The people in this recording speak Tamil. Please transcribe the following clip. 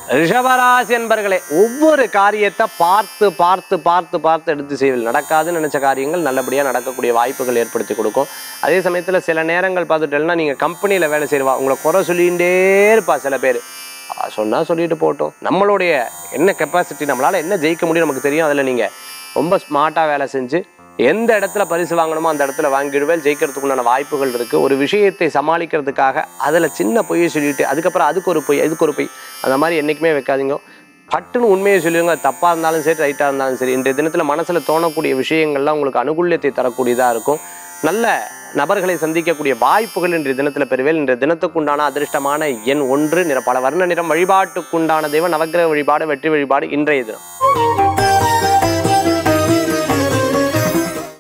ரிஷபராசி என்பர்களே ஒவ்வொரு காரியத்தை பார்த்து பார்த்து பார்த்து பார்த்து எடுத்து செய்வீர்கள் நடக்காதுன்னு நினைச்ச காரியங்கள் நல்லபடியாக நடக்கக்கூடிய வாய்ப்புகள் ஏற்படுத்தி கொடுக்கும் அதே சமயத்தில் சில நேரங்கள் பார்த்துட்டேன்னா நீங்கள் கம்பெனியில் வேலை செய்வா உங்களை குறை சொல்லிகிட்டே இருப்பா சில பேர் அவ சொன்னா சொல்லிட்டு போட்டோம் நம்மளுடைய என்ன கெப்பாசிட்டி நம்மளால என்ன ஜெயிக்க முடியும் நமக்கு தெரியும் அதில் நீங்கள் ரொம்ப ஸ்மார்ட்டாக வேலை செஞ்சு எந்த இடத்துல பரிசு வாங்கணுமோ அந்த இடத்துல வாங்கிடுவேன் ஜெயிக்கிறதுக்குண்டான வாய்ப்புகள் இருக்குது ஒரு விஷயத்தை சமாளிக்கிறதுக்காக அதில் சின்ன பொய்யை சொல்லிட்டு அதுக்கப்புறம் அதுக்கு ஒரு பொய் அதுக்கு ஒரு பொய் அந்த மாதிரி என்றைக்குமே வைக்காதீங்க பட்டுன்னு உண்மையை சொல்லுங்க அது தப்பாக இருந்தாலும் சரி ரைட்டாக இருந்தாலும் சரி இன்றைய தினத்தில் மனசில் தோணக்கூடிய விஷயங்கள்லாம் உங்களுக்கு அனுகூல்யத்தை தரக்கூடியதாக இருக்கும் நல்ல நபர்களை சந்திக்கக்கூடிய வாய்ப்புகள் இன்றைய தினத்தில் பெறுவேன் இன்றைய தினத்துக்குண்டான அதிர்ஷ்டமான எண் ஒன்று நிற பல வர்ண நிறம் வழிபாட்டுக்குண்டான தெய்வம் நவக்கிரக வழிபாடு வெற்றி வழிபாடு இன்றைய தினம்